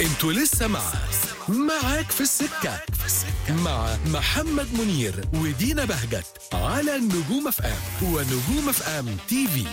انتوا لسه مع معاك في السكة مع محمد منير ودينا بهجت على النجوم اف ام ونجوم اف ام تي في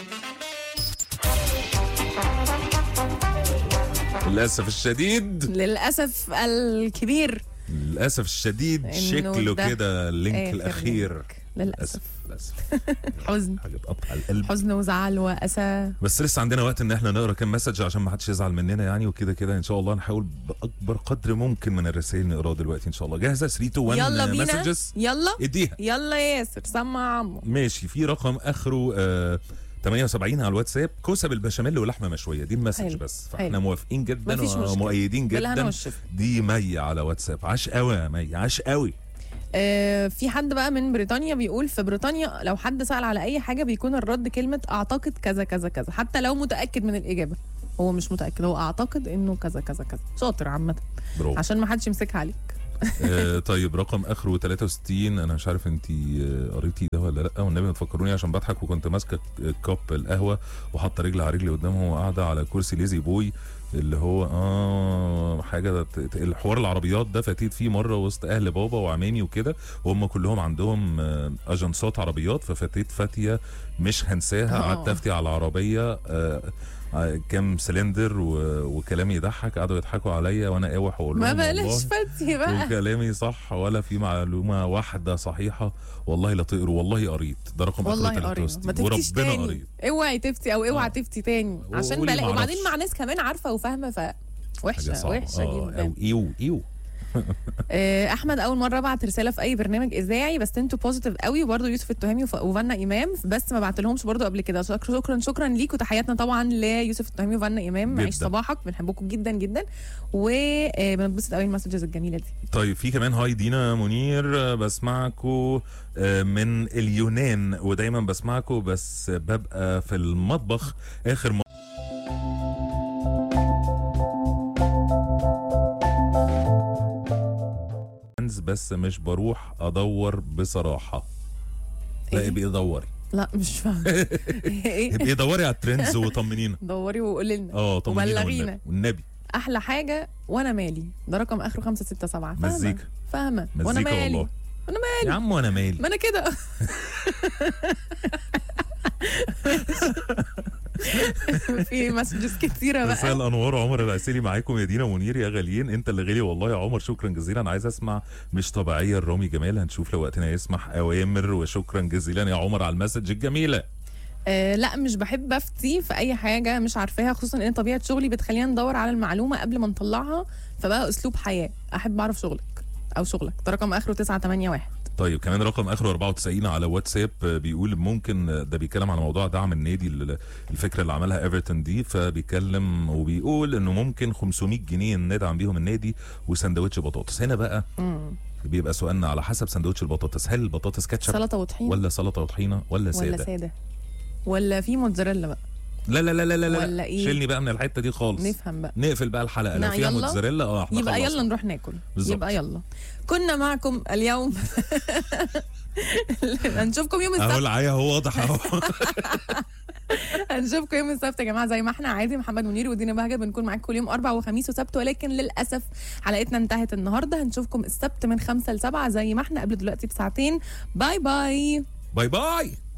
للاسف الشديد للاسف الكبير للاسف الشديد إنه شكله ده كده اللينك آخر الاخير لينك. للاسف للاسف حزن حاجه تقطع القلب حزن وزعل واسى بس لسه عندنا وقت ان احنا نقرا كام مسج عشان ما حدش يزعل مننا يعني وكده كده ان شاء الله نحاول باكبر قدر ممكن من الرسائل نقراها دلوقتي ان شاء الله جاهزه 3 2 1 يلا بينا مسجز يلا اديها يلا يا ياسر سمع عمو ماشي في رقم اخره آه 78 على الواتساب كوسه بالبشاميل ولحمه مشويه دي المسج حلو. بس حلو. فاحنا موافقين جدا مفيش مشكلة. ومؤيدين بالهنا جدا والشفا. دي مي على واتساب عاش قوي يا مي عاش قوي آه في حد بقى من بريطانيا بيقول في بريطانيا لو حد سأل على أي حاجة بيكون الرد كلمة أعتقد كذا كذا كذا حتى لو متأكد من الإجابة هو مش متأكد هو أعتقد إنه كذا كذا كذا شاطر عامة برافو عشان ما حدش يمسكها عليك آه طيب رقم اخره 63 انا مش عارف انت قريتي ده ولا لا والنبي ما تفكروني عشان بضحك وكنت ماسكه كوب القهوه وحاطه رجل على رجلي قدامه وقاعده على كرسي ليزي بوي اللي هو اه حاجه ت- ت- الحوار العربيات ده فاتيت فيه مره وسط اهل بابا وعمامي وكده وهم كلهم عندهم آه، اجنسات عربيات ففاتيت فاتيه مش هنساها آه. قعدت افتي على العربيه آه، آه، كام سلندر و- وكلامي يضحك قعدوا يضحكوا عليا وانا قاوح واقول ما لهم والله بلاش فتي بقى وكلامي صح ولا في معلومه واحده صحيحه والله لا تقروا والله قريت ده رقم والله آخره قرينا 63. ما تفتيش وربنا تاني قريت اوعي تفتي او اوعى آه. تفتي تاني عشان وقولي بلاقي معرفش. وبعدين مع ناس كمان عارفه وفاهمه ف حاجه وحشه صعبه وحشه آه، جدا او ايو ايو آه، احمد اول مره ابعت رساله في اي برنامج اذاعي بس انتوا بوزيتيف قوي وبرده يوسف التهامي وف- وفنا امام بس ما بعت لهمش برده قبل كده شكرا شكرا شكرا ليكم تحياتنا طبعا ليوسف التهامي وفنا امام جدا. عيش صباحك بنحبكم جدا جدا وبنتبسط قوي المسجز الجميله دي طيب في كمان هاي دينا منير آه، بسمعكو آه، من اليونان ودايما بسمعكو بس ببقى في المطبخ اخر م... بس مش بروح ادور بصراحه لا إيه؟ ابقي دوري لا مش فاهمه ايه ابقي دوري على الترندز وطمنينا دوري وقولي لنا اه طمنينا وبلغينا. والنبي. والنبي احلى حاجه وانا مالي ده رقم اخره 567 فاهمه مزيكا. فاهمه وانا مزيكا مالي والله وانا يا مالي عم وانا مالي ما انا كده في مسجز كتيره بقى مساء الانوار عمر العسيلي معاكم يا دينا منير يا غاليين انت اللي غالي والله يا عمر شكرا جزيلا عايز اسمع مش طبيعيه الرامي جمال هنشوف لو وقتنا يسمح اوامر وشكرا جزيلا يا عمر على المسج الجميله آه لا مش بحب افتي في اي حاجه مش عارفاها خصوصا ان طبيعه شغلي بتخلينا ندور على المعلومه قبل ما نطلعها فبقى اسلوب حياه احب اعرف شغلك او شغلك ده رقم اخره 981 طيب كمان رقم اخره 94 على واتساب آه، بيقول ممكن آه، ده بيتكلم على موضوع دعم النادي ال- الفكره اللي عملها ايفرتون دي فبيتكلم وبيقول انه ممكن 500 جنيه ندعم بيهم النادي وسندوتش بطاطس هنا بقى مم. بيبقى سؤالنا على حسب سندوتش البطاطس هل البطاطس كاتشب سلطه وطحين ولا سلطه وطحينه ولا ساده ولا ساده ولا في موتزاريلا بقى لا لا لا لا لا لا ولا إيه؟ شيلني بقى من الحته دي خالص نفهم بقى نقفل بقى الحلقه لو لا، فيها يلا. موتزاريلا اه احنا يبقى خلصنا. يلا نروح ناكل بالظبط. يبقى يلا كنا معكم اليوم هنشوفكم يوم اهو السبت العيا هو واضح اهو هنشوفكم يوم السبت يا جماعه زي ما احنا عادي محمد منير ودينا بهجه بنكون معاكم كل يوم اربع وخميس وسبت ولكن للاسف حلقتنا انتهت النهارده هنشوفكم السبت من خمسة لسبعة زي ما احنا قبل دلوقتي بساعتين باي باي باي باي